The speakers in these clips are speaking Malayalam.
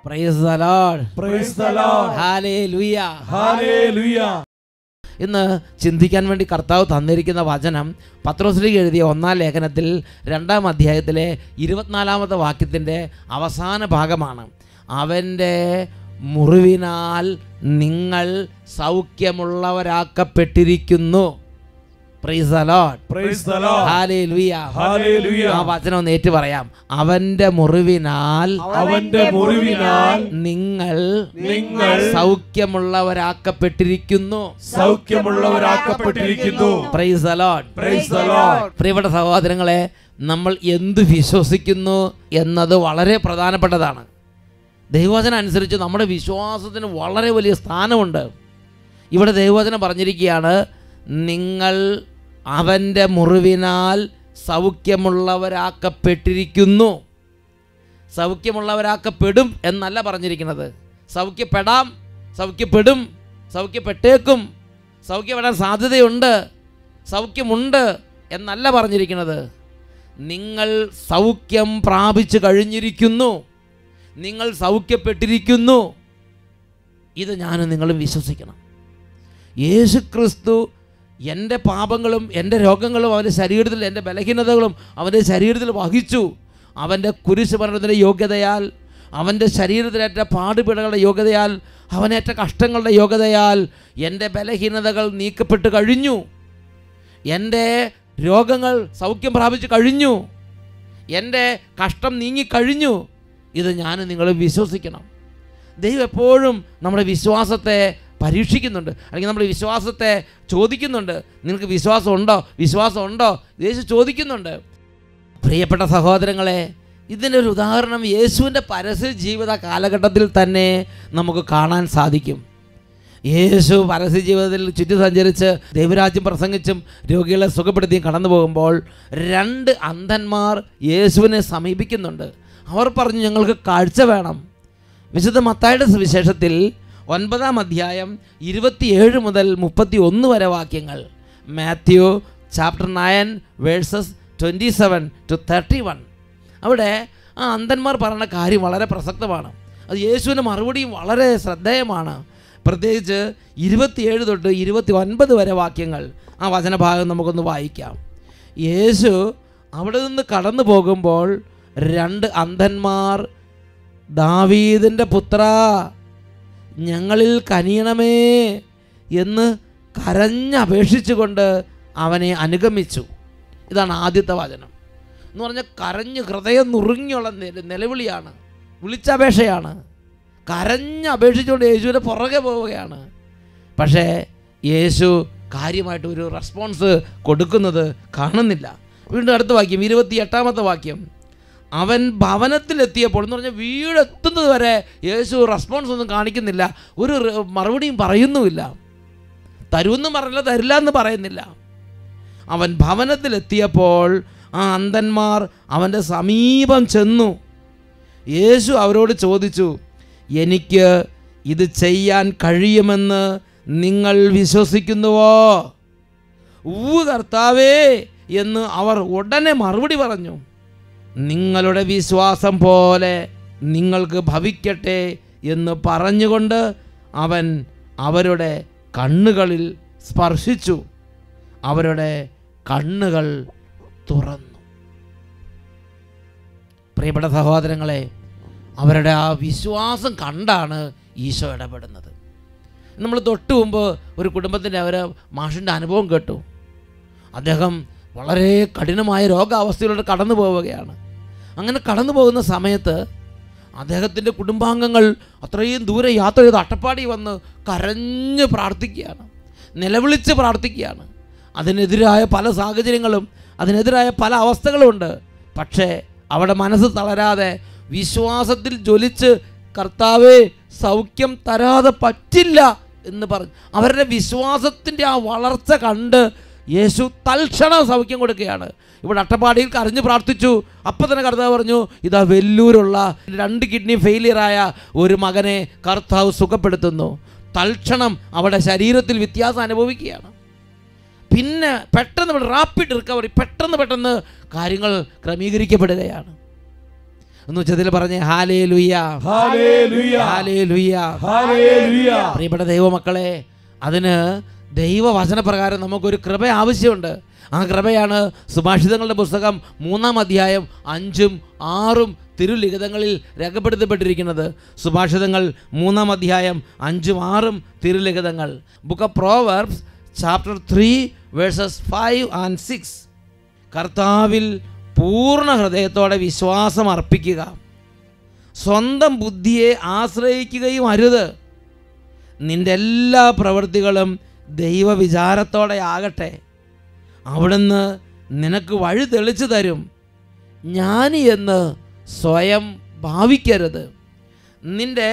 Price the Lord Praise the Lord. Hallelujah Hallelujah. ഇന്ന് ചിന്തിക്കാൻ വേണ്ടി കർത്താവ് തന്നിരിക്കുന്ന വചനം പത്രോസിലേക്ക് എഴുതിയ ഒന്നാം ലേഖനത്തിൽ രണ്ടാം അധ്യായത്തിലെ ഇരുപത്തിനാലാമത്തെ വാക്യത്തിൻ്റെ അവസാന ഭാഗമാണ് അവൻ്റെ മുറിവിനാൽ നിങ്ങൾ സൗഖ്യമുള്ളവരാക്കപ്പെട്ടിരിക്കുന്നു praise the Lord Praise the Lord. Hallelujah Hallelujah. ആ വചനം ഒന്ന് ഏറ്റു പറയാം അവന്റെ മുറിവിനാൽ അവന്റെ മുറിവിനാൽ നിങ്ങൾ നിങ്ങൾ സൗഖ്യമുള്ളവരാക്കപ്പെട്ടിരിക്കുന്നു സൗഖ്യമുള്ളവരാക്കപ്പെട്ടിരിക്കുന്നു praise the Lord Praise the Lord. പ്രിയപ്പെട്ട സഹോദരങ്ങളെ നമ്മൾ എന്ത് വിശ്വസിക്കുന്നു എന്നത് വളരെ പ്രധാനപ്പെട്ടതാണ് ദൈവവചനം അനുസരിച്ച് നമ്മുടെ വിശ്വാസത്തിന് വളരെ വലിയ സ്ഥാനമുണ്ട് ഇവിടെ ദൈവവചനം പറഞ്ഞിരിക്കുകയാണ് നിങ്ങൾ അവൻ്റെ മുറിവിനാൽ സൗഖ്യമുള്ളവരാക്കപ്പെട്ടിരിക്കുന്നു സൗഖ്യമുള്ളവരാക്കപ്പെടും എന്നല്ല പറഞ്ഞിരിക്കുന്നത് സൗഖ്യപ്പെടാം സൗഖ്യപ്പെടും സൗഖ്യപ്പെട്ടേക്കും സൗഖ്യപ്പെടാൻ സാധ്യതയുണ്ട് സൗഖ്യമുണ്ട് എന്നല്ല പറഞ്ഞിരിക്കുന്നത് നിങ്ങൾ സൗഖ്യം പ്രാപിച്ചു കഴിഞ്ഞിരിക്കുന്നു നിങ്ങൾ സൗഖ്യപ്പെട്ടിരിക്കുന്നു ഇത് ഞാനും നിങ്ങളും വിശ്വസിക്കണം യേശുക്രിസ്തു എൻ്റെ പാപങ്ങളും എൻ്റെ രോഗങ്ങളും അവൻ്റെ ശരീരത്തിൽ എൻ്റെ ബലഹീനതകളും അവൻ്റെ ശരീരത്തിൽ വഹിച്ചു അവൻ്റെ കുരിശ് മരണത്തിൻ്റെ യോഗ്യതയാൽ അവൻ്റെ ശരീരത്തിലേറ്റ പാടുപിടകളുടെ യോഗ്യതയാൽ അവനേറ്റ കഷ്ടങ്ങളുടെ യോഗ്യതയാൽ എൻ്റെ ബലഹീനതകൾ നീക്കപ്പെട്ട് കഴിഞ്ഞു എൻ്റെ രോഗങ്ങൾ സൗഖ്യം പ്രാപിച്ചു കഴിഞ്ഞു എൻ്റെ കഷ്ടം നീങ്ങിക്കഴിഞ്ഞു ഇത് ഞാൻ നിങ്ങൾ വിശ്വസിക്കണം ദൈവം എപ്പോഴും നമ്മുടെ വിശ്വാസത്തെ പരീക്ഷിക്കുന്നുണ്ട് അല്ലെങ്കിൽ നമ്മുടെ വിശ്വാസത്തെ ചോദിക്കുന്നുണ്ട് നിനക്ക് വിശ്വാസം ഉണ്ടോ വിശ്വാസം ഉണ്ടോ യേശു ചോദിക്കുന്നുണ്ട് പ്രിയപ്പെട്ട സഹോദരങ്ങളെ ഇതിൻ്റെ ഒരു ഉദാഹരണം യേശുവിൻ്റെ പരസ്യ ജീവിത കാലഘട്ടത്തിൽ തന്നെ നമുക്ക് കാണാൻ സാധിക്കും യേശു പരസ്യ ജീവിതത്തിൽ ചുറ്റി സഞ്ചരിച്ച് ദൈവരാജ്യം പ്രസംഗിച്ചും രോഗികളെ സുഖപ്പെടുത്തിയും കടന്നു പോകുമ്പോൾ രണ്ട് അന്ധന്മാർ യേശുവിനെ സമീപിക്കുന്നുണ്ട് അവർ പറഞ്ഞു ഞങ്ങൾക്ക് കാഴ്ച വേണം വിശുദ്ധ മത്തായുടെ സുവിശേഷത്തിൽ ഒൻപതാം അധ്യായം ഇരുപത്തിയേഴ് മുതൽ മുപ്പത്തി ഒന്ന് വരെ വാക്യങ്ങൾ Matthew chapter nine verses twenty seven to thirty one അവിടെ ആ അന്ധന്മാർ പറയുന്ന കാര്യം വളരെ പ്രസക്തമാണ് അത് യേശുവിൻ്റെ മറുപടിയും വളരെ ശ്രദ്ധേയമാണ് പ്രത്യേകിച്ച് ഇരുപത്തിയേഴ് തൊട്ട് ഇരുപത്തി ഒൻപത് വരെ വാക്യങ്ങൾ ആ വചനഭാഗം നമുക്കൊന്ന് വായിക്കാം യേശു അവിടെ നിന്ന് കടന്നു പോകുമ്പോൾ രണ്ട് അന്ധന്മാർ ദാവീദിൻ്റെ പുത്ര ഞങ്ങളിൽ കനിയണമേ എന്ന് കരഞ്ഞപേക്ഷിച്ചുകൊണ്ട് അവനെ അനുഗമിച്ചു ഇതാണ് ആദ്യത്തെ വചനം എന്ന് പറഞ്ഞാൽ കരഞ്ഞ് ഹൃദയം നുറുങ്ങിയുള്ള നില- നിലവിളിയാണ് വിളിച്ചപേക്ഷയാണ് കരഞ്ഞപേക്ഷിച്ചുകൊണ്ട് യേശുവിൻ്റെ പുറകെ പോവുകയാണ് പക്ഷേ യേശു കാര്യമായിട്ട് ഒരു റെസ്പോൺസ് കൊടുക്കുന്നത് കാണുന്നില്ല വീണ്ടും അടുത്ത വാക്യം ഇരുപത്തി എട്ടാമത്തെ വാക്യം അവൻ ഭവനത്തിലെത്തിയപ്പോൾ എന്ന് പറഞ്ഞാൽ വീടെത്തുന്നത് വരെ യേശു റെസ്പോൺസ് ഒന്നും കാണിക്കുന്നില്ല ഒരു റി- മറുപടിയും പറയുന്നുമില്ല തരുമെന്നും പറഞ്ഞില്ല തരില്ല എന്ന് പറയുന്നില്ല അവൻ ഭവനത്തിലെത്തിയപ്പോൾ ആ അന്ധന്മാർ അവൻ്റെ സമീപം ചെന്നു യേശു അവരോട് ചോദിച്ചു എനിക്ക് ഇത് ചെയ്യാൻ കഴിയുമെന്ന് നിങ്ങൾ വിശ്വസിക്കുന്നുവോ ഊ കർത്താവേ എന്ന് അവർ ഉടനെ മറുപടി പറഞ്ഞു നിങ്ങളുടെ വിശ്വാസം പോലെ നിങ്ങൾക്ക് ഭവിക്കട്ടെ എന്ന് പറഞ്ഞുകൊണ്ട് അവൻ അവരുടെ കണ്ണുകളിൽ സ്പർശിച്ചു അവരുടെ കണ്ണുകൾ തുറന്നു പ്രിയപ്പെട്ട സഹോദരങ്ങളെ അവരുടെ ആ വിശ്വാസം കണ്ടാണ് ഈശോ ഇടപെടുന്നത് നമ്മൾ തൊട്ട് മുമ്പ് ഒരു കുടുംബത്തിൻ്റെ അവർ മാഷിൻ്റെ അനുഭവം കേട്ടു അദ്ദേഹം വളരെ കഠിനമായ രോഗാവസ്ഥയിലൂടെ കടന്നു പോവുകയാണ് അങ്ങനെ കടന്നു പോകുന്ന സമയത്ത് അദ്ദേഹത്തിൻ്റെ കുടുംബാംഗങ്ങൾ അത്രയും ദൂരെ യാത്ര ചെയ്ത് അട്ടപ്പാടി വന്ന് കരഞ്ഞ് പ്രാർത്ഥിക്കുകയാണ് നിലവിളിച്ച് പ്രാർത്ഥിക്കുകയാണ് അതിനെതിരായ പല സാഹചര്യങ്ങളും അതിനെതിരായ പല അവസ്ഥകളുമുണ്ട് പക്ഷേ അവിടെ മനസ്സ് തളരാതെ വിശ്വാസത്തിൽ ജ്വലിച്ച് കർത്താവെ സൗഖ്യം തരാതെ പറ്റില്ല എന്ന് പറഞ്ഞു അവരുടെ വിശ്വാസത്തിൻ്റെ ആ വളർച്ച കണ്ട് യേശു തൽക്ഷണം സൗഖ്യം കൊടുക്കുകയാണ് ഇവിടെ അട്ടപ്പാടിയിൽ കരഞ്ഞു പ്രാർത്ഥിച്ചു അപ്പം തന്നെ കർത്താവ് പറഞ്ഞു ഇതാ വെല്ലൂരുള്ള രണ്ട് കിഡ്നി ഫെയിലിയറായ ഒരു മകനെ കർത്താവ് സുഖപ്പെടുത്തുന്നു തൽക്ഷണം അവിടെ ശരീരത്തിൽ വ്യത്യാസം അനുഭവിക്കുകയാണ് പിന്നെ പെട്ടെന്ന് റാപ്പിഡ് റിക്കവറി പെട്ടെന്ന് പെട്ടെന്ന് കാര്യങ്ങൾ ക്രമീകരിക്കപ്പെടുകയാണ് എന്ന് ഉച്ചത്തിൽ പറഞ്ഞേ ഹാലേ ലുയ്യ ഹല്ലേലൂയ ഹാലേ ലുയ്യ ഹല്ലേലൂയ പ്രിയപ്പെട്ട ദൈവമക്കളെ അതിന് ദൈവവചനപ്രകാരം നമുക്കൊരു കൃപ ആവശ്യമുണ്ട് ആ കൃപയാണ് സുഭാഷിതങ്ങളുടെ പുസ്തകം മൂന്നാം അധ്യായം അഞ്ചും ആറും തിരുലിഖിതങ്ങളിൽ രേഖപ്പെടുത്തപ്പെട്ടിരിക്കുന്നത് സുഭാഷിതങ്ങൾ മൂന്നാം അധ്യായം അഞ്ചും ആറും തിരുലിഖിതങ്ങൾ book of Proverbs chapter three verses five and six കർത്താവിൽ പൂർണ്ണ ഹൃദയത്തോടെ വിശ്വാസം അർപ്പിക്കുക സ്വന്തം ബുദ്ധിയെ ആശ്രയിക്കുകയും അരുത് നിന്റെ എല്ലാ പ്രവൃത്തികളും ദൈവവിചാരത്തോടെ ആകട്ടെ അവിടുന്ന് നിനക്ക് വഴി തെളിച്ചു തരും ജ്ഞാനി എന്ന് സ്വയം ഭാവിക്കരുത് നിന്റെ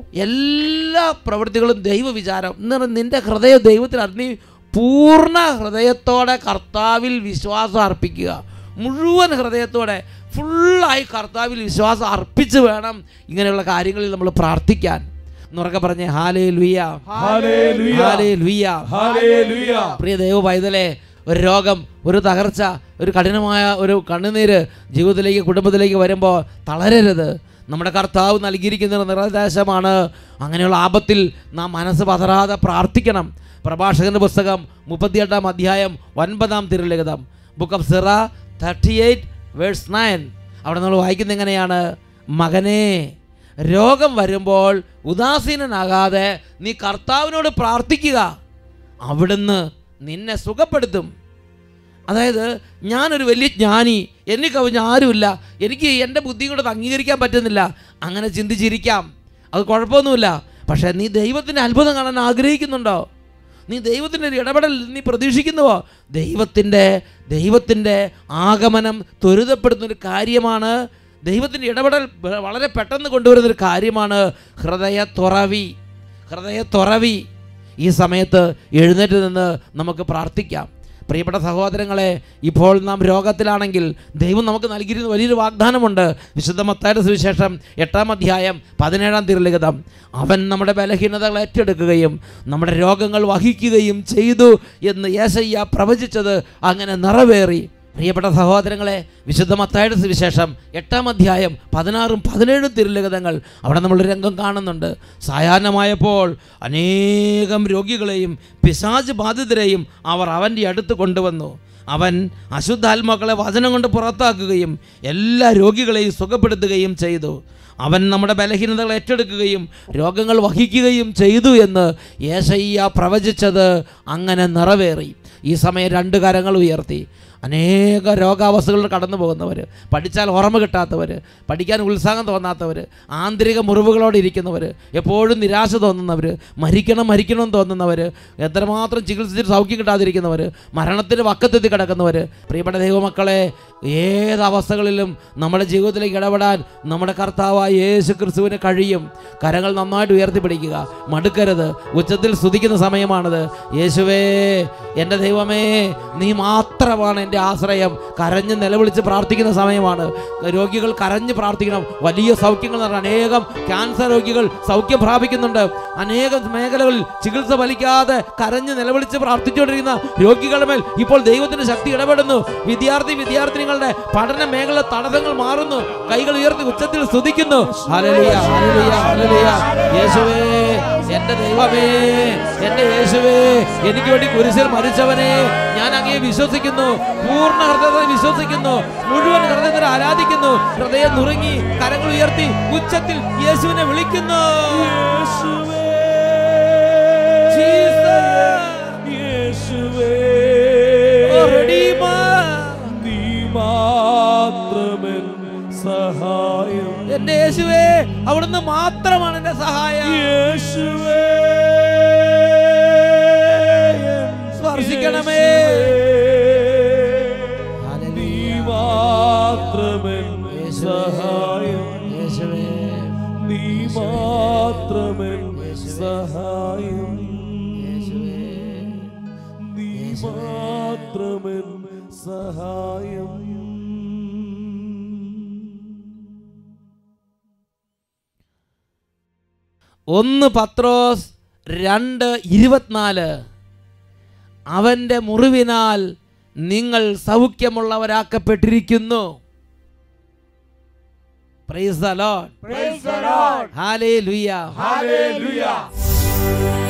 എല്ലാ പ്രവൃത്തികളും ദൈവവിചാരം എന്ന് പറഞ്ഞാൽ നിന്റെ ഹൃദയം ദൈവത്തിൽ അറിഞ്ഞ് പൂർണ്ണ ഹൃദയത്തോടെ കർത്താവിൽ വിശ്വാസം അർപ്പിക്കുക മുഴുവൻ ഹൃദയത്തോടെ ഫുള്ളായി കർത്താവിൽ വിശ്വാസം അർപ്പിച്ച് വേണം ഇങ്ങനെയുള്ള കാര്യങ്ങളിൽ നമ്മൾ പ്രാർത്ഥിക്കാൻ എന്നുറക്കെ പറഞ്ഞേ ഹാലേ ലുയ്യ ഹല്ലേലൂയ ഹാലേ ലുയ്യ ഹല്ലേലൂയ പ്രിയ ദൈവ പൈതലെ ഒരു രോഗം ഒരു തകർച്ച ഒരു കഠിനമായ ഒരു കണ്ണുനീര് ജീവിതത്തിലേക്ക് കുടുംബത്തിലേക്ക് വരുമ്പോൾ തളരരുത് നമ്മുടെ കർത്താവ് നൽകിയിരിക്കുന്ന ഒരു നിർദ്ദേശമാണ് അങ്ങനെയുള്ള ആപത്തിൽ നാം മനസ്സ് പതറാതെ പ്രാർത്ഥിക്കണം പ്രഭാഷകന്റെ പുസ്തകം മുപ്പത്തിയെട്ടാം അധ്യായം ഒൻപതാം തിരുലിഖിതം book of Sira thirty eight verse nine അവിടെ നമ്മൾ വായിക്കുന്നത് എങ്ങനെയാണ് മകനെ രോഗം വരുമ്പോൾ ഉദാസീനനാകാതെ നീ കർത്താവിനോട് പ്രാർത്ഥിക്കുക അവിടുന്ന് നിന്നെ സുഖപ്പെടുത്തും അതായത് ഞാനൊരു വലിയ ജ്ഞാനി എന്നെ കവിഞ്ഞ ആരുമില്ല എനിക്ക് എൻ്റെ ബുദ്ധി കൊണ്ട് അത് അംഗീകരിക്കാൻ പറ്റുന്നില്ല അങ്ങനെ ചിന്തിച്ചിരിക്കാം അത് കുഴപ്പമൊന്നുമില്ല പക്ഷേ നീ ദൈവത്തിൻ്റെ അത്ഭുതം കാണാൻ ആഗ്രഹിക്കുന്നുണ്ടോ നീ ദൈവത്തിൻ്റെ ഒരു ഇടപെടൽ നീ പ്രതീക്ഷിക്കുന്നുവോ ദൈവത്തിൻ്റെ ദൈവത്തിൻ്റെ ആഗമനം ത്വരിതപ്പെടുത്തുന്ന ഒരു കാര്യമാണ് ദൈവത്തിൻ്റെ ഇടപെടൽ വ- വളരെ പെട്ടെന്ന് കൊണ്ടുവരുന്ന ഒരു കാര്യമാണ് ഹൃദയ തുറവി ഹൃദയ തുറവി ഈ സമയത്ത് എഴുന്നേറ്റ് നിന്ന് നമുക്ക് പ്രാർത്ഥിക്കാം പ്രിയപ്പെട്ട സഹോദരങ്ങളെ ഇപ്പോൾ നാം രോഗത്തിലാണെങ്കിൽ ദൈവം നമുക്ക് നൽകിയിരുന്ന വലിയൊരു വാഗ്ദാനമുണ്ട് വിശുദ്ധ മത്തായുടെ സുവിശേഷം എട്ടാം അധ്യായം പതിനേഴാം തിരുലിഖിതം അവൻ നമ്മുടെ ബലഹീനതകൾ ഏറ്റെടുക്കുകയും നമ്മുടെ രോഗങ്ങൾ വഹിക്കുകയും ചെയ്തു എന്ന് യേശയ്യ പ്രവചിച്ചത് അങ്ങനെ നിറവേറി പ്രിയപ്പെട്ട സഹോദരങ്ങളെ വിശുദ്ധ മത്തായുടെ സുവിശേഷം എട്ടാം അധ്യായം പതിനാറും പതിനേഴും തിരുലിഖിതങ്ങൾ അവിടെ നമ്മൾ രംഗം കാണുന്നുണ്ട് സായാഹ്നമായപ്പോൾ അനേകം രോഗികളെയും പിശാച് ബാധിതരെയും അവർ അവൻ്റെ അടുത്ത് കൊണ്ടുവന്നു അവൻ അശുദ്ധാത്മാക്കളെ വചനം കൊണ്ട് പുറത്താക്കുകയും എല്ലാ രോഗികളെയും സുഖപ്പെടുത്തുകയും ചെയ്തു അവൻ നമ്മുടെ ബലഹീനതകൾ ഏറ്റെടുക്കുകയും രോഗങ്ങൾ വഹിക്കുകയും ചെയ്തു എന്ന് യേശയ്യ പ്രവചിച്ചത് അങ്ങനെ നിറവേറി ഈ സമയം രണ്ട് കരങ്ങൾ ഉയർത്തി അനേക രോഗാവസ്ഥകളിൽ കടന്നു പോകുന്നവർ പഠിച്ചാൽ ഓർമ്മ കിട്ടാത്തവർ പഠിക്കാൻ ഉത്സാഹം തോന്നാത്തവർ ആന്തരിക മുറിവുകളോടെ ഇരിക്കുന്നവർ എപ്പോഴും നിരാശ തോന്നുന്നവർ മരിക്കണം മരിക്കണം എന്ന് തോന്നുന്നവർ എത്രമാത്രം ചികിത്സിച്ചിട്ട് സൗഖ്യം കിട്ടാതിരിക്കുന്നവർ മരണത്തിന് വക്കത്തെത്തി കിടക്കുന്നവർ പ്രിയപ്പെട്ട ദൈവമക്കളെ ഏത് അവസ്ഥകളിലും നമ്മുടെ ജീവിതത്തിലേക്ക് ഇടപെടാൻ നമ്മുടെ കർത്താവായ യേശു ക്രിസ്തുവിന് കഴിയും കരങ്ങൾ നന്നായിട്ട് ഉയർത്തിപ്പിടിക്കുക മടുക്കരുത് ഉച്ചത്തിൽ സ്തുതിക്കുന്ന സമയമാണിത് യേശുവേ എൻ്റെ ദൈവമേ നീ മാത്രമാണ് എൻ്റെ ആശ്രയം കരഞ്ഞ് നിലവിളിച്ച് പ്രാർത്ഥിക്കുന്ന സമയമാണ് രോഗികൾ കരഞ്ഞ് പ്രാർത്ഥിക്കണം വലിയ സൗഖ്യങ്ങൾ എന്ന് പറഞ്ഞാൽ അനേകം ക്യാൻസർ രോഗികൾ സൗഖ്യം പ്രാപിക്കുന്നുണ്ട് അനേകം മേഖലകളിൽ ചികിത്സ ഫലിക്കാതെ കരഞ്ഞ് നിലവിളിച്ച് പ്രാർത്ഥിച്ചുകൊണ്ടിരിക്കുന്ന രോഗികളുടെ മേൽ ഇപ്പോൾ ദൈവത്തിന്റെ ശക്തി ഇടപെടുന്നു വിദ്യാർത്ഥി വിദ്യാർത്ഥിനികളുടെ പഠന മേഖല തടസ്സങ്ങൾ മാറുന്നു കൈകൾ ഉയർത്തി ഉച്ചത്തിൽ സ്തുതിക്കുന്നു ഹല്ലേലൂയ, ഹല്ലേലൂയ, ഹല്ലേലൂയ. യേശുവേ എന്റെ ദൈവമേ എന്റെ യേശുവേ എനിക്ക് വേണ്ടി കുരിശിൽ മരിച്ചവനെ ഞാൻ അങ്ങേ വിശ്വസിക്കുന്നു പൂർണ്ണ ഹൃദയത്തെ വിശ്വസിക്കുന്നു മുഴുവൻ ഹൃദയത്തിൽ ആരാധിക്കുന്നു ഹൃദയം നുറുങ്ങി കരങ്ങൾ ഉയർത്തി ഉച്ചത്തിൽ യേശുവിനെ വിളിക്കുന്നു Jesus. യേശുവേ Oh, Redeemer. നീ മാത്രമൻ സഹായം എന്റെ യേശുവേ അവിടുന്ന് മാത്രമാണ് എന്റെ സഹായം യേശുവേ എൻ സ്പർശിക്കണമേ. യേശുവേ, നീ മാത്രമൻ സഹായം യേശുവേ നീ മാത്രമൻ സഹായം നീ മാത്രമൻ സഹായം ഒന്ന് പത്രോസ് രണ്ട് ഇരുപത്തിനാല് അവൻ്റെ മുറിവിനാൽ നിങ്ങൾ സൗഖ്യമുള്ളവരാക്കപ്പെട്ടിരിക്കുന്നു praise the Lord Praise the Lord. Hallelujah Hallelujah.